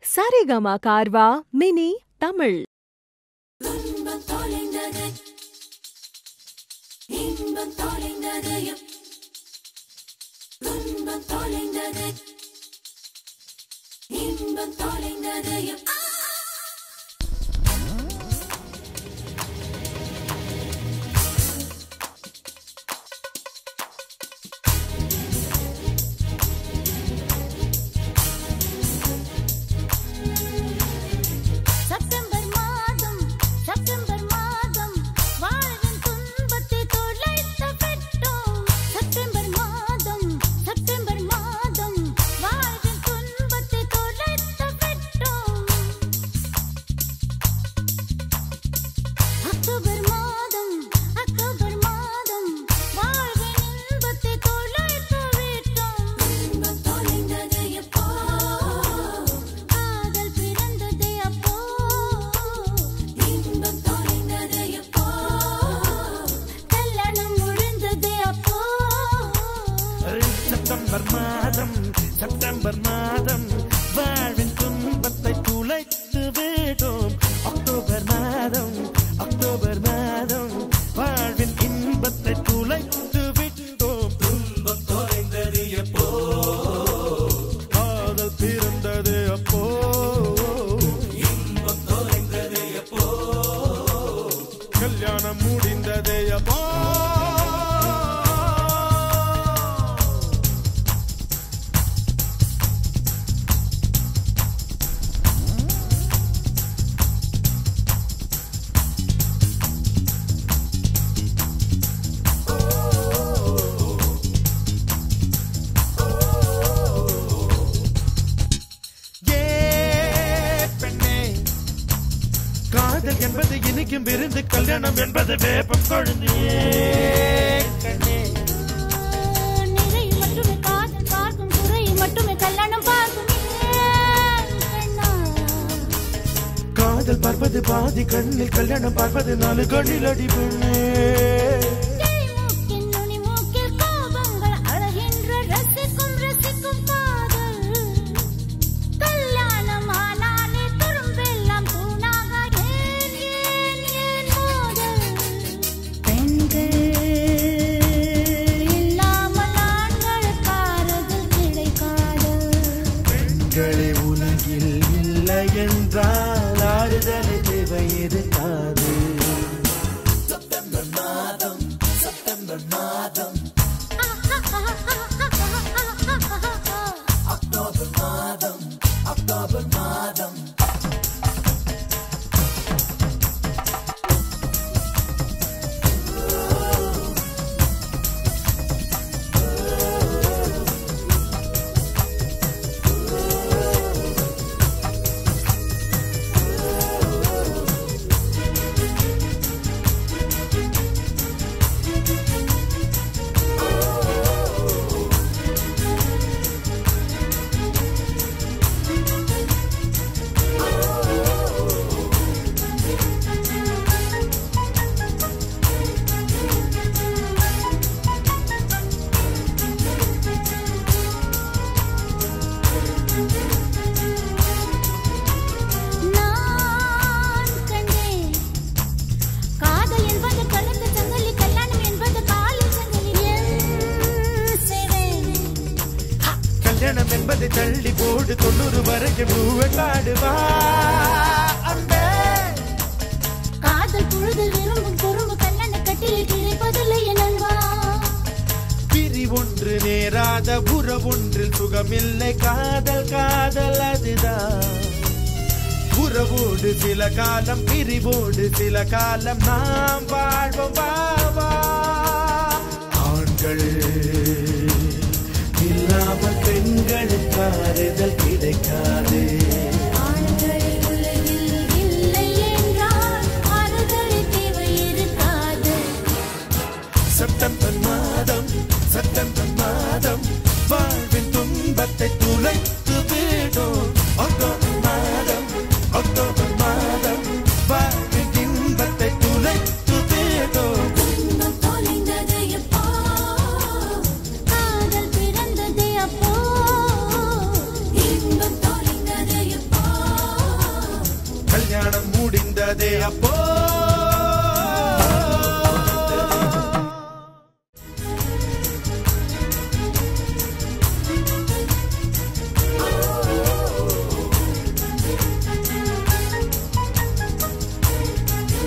Saregama கார்வா mini Tamil துன்பம் தொலைந்தது இன்பம் தொலைந்தது துன்பம் தொலைந்தது இன்பம் தொலைந்தது செப்டம்பர் மாதம் செப்டம்பர் மாதம் வாழ்வின் துன்பத்தை தொலைத்து விட்டோம் செப்டம்பர் மாதம் செப்டம்பர் மாதம் வாழ்வின் துன்பத்தை தொலைத்து விட்டோம் அக்டோபர் மாதம் அக்டோபர் மாதம் வாழ்வின் இன்பத்தை தொலைத்து விட்டோம் இன்பம் தொலைந்தது எப்போ காதல் பிறந்தது அப்போ இன்பம் தொலைந்தது எப்போ கல்யாணம் முடிந்தது அப்போ செப்டம்பர் மாதம் செப்டம்பர் மாதம் வாழ்வின் துன்பத்தை துளைத்து விடும் அக்டோபர் மாதம் அக்டோபர் மாதம் வாழ்வின் இன்பத்தை துளைத்து விட்டோம் துன்பம் தொலைந்தது எப்போ காதல் பிறந்தது அப்போ இன்பம் தொலைந்தது எப்போ கல்யாணம் முடிந்தது அப்போ ஏ பெண்ணே காதல் என்பது இனிக்கும் விருந்து கல்யாணம் என்பது வேப்பம் கொழுந்தே கண்ணே நிறை மட்டுமே காதல் பார்க்கும் குறை மட்டுமே கல்யாணம் பார்க்கும் ஏன் பெண்ணா? காதல் பார்ப்பது பாதி கண்ணில் கல்யாணம் பார்ப்பது நாலு கண்ணில் அடி பெண்ணே கிளி மூக்கின் நுனி மூக்கில் கோபங்கள் அழகின்ற ரசிக்கும் ரசிக்கும் காதல். கல்யாணம் ஆனாலே துரும்பெல்லாம் தூணாக ஏன், ஏன், ஏன் மோதல்? பெண்கள் இல்லாமல் ஆண்களுக்கு ஆறுதல் கிடைக்காது பெண்களே உலகில் இல்லை என்றால் ஆறுதலை தேவை இருக்காது நான் கண்டேன் காதல் என்பது கழுத்து சங்கிலி கல்யாணம் என்பது காலில் சங்கிலி என் செய்வேன் கல்யாணம் என்பதை தள்ளி போடு தொண்ணூறு வரைக்கும் பூவை காடுவா அன்பே காதல் பொழுதில் விரும்பும் குறும்பு கல்லண கட்டில் கிடைப்பதில்லை என் அன்பா பிரி ஒன்று நேராத உறவொன்றில் சுகமில்லை காதல் காதல் அதுதான் உறவோடு சில காலம் பிரிவோடு சில காலம் நாம் வாழ்வோம் பாவா ஆண்கள் இல்லாமல் பெண்களுக்கு ஆறுதல் கிடைக்காது ஆண்கள் உலகில் இல்லை என்றால் ஆறுதல் தேவை இருக்காது செப்டம்பர் மாதம் செப்டம்பர் மாதம் வாழ்வின் துன்பத்தை துளைத்து விடும் அக்டோபர் மாதம் அக்டோபர் மாதம் வாழ்வின் இன்பத்தை துளைத்து விடும் இன்பம் தொலைந்தது எப்போ காதல் பிறந்தது அப்போ இன்பம் தொலைந்தது தொலைந்ததே அப்போ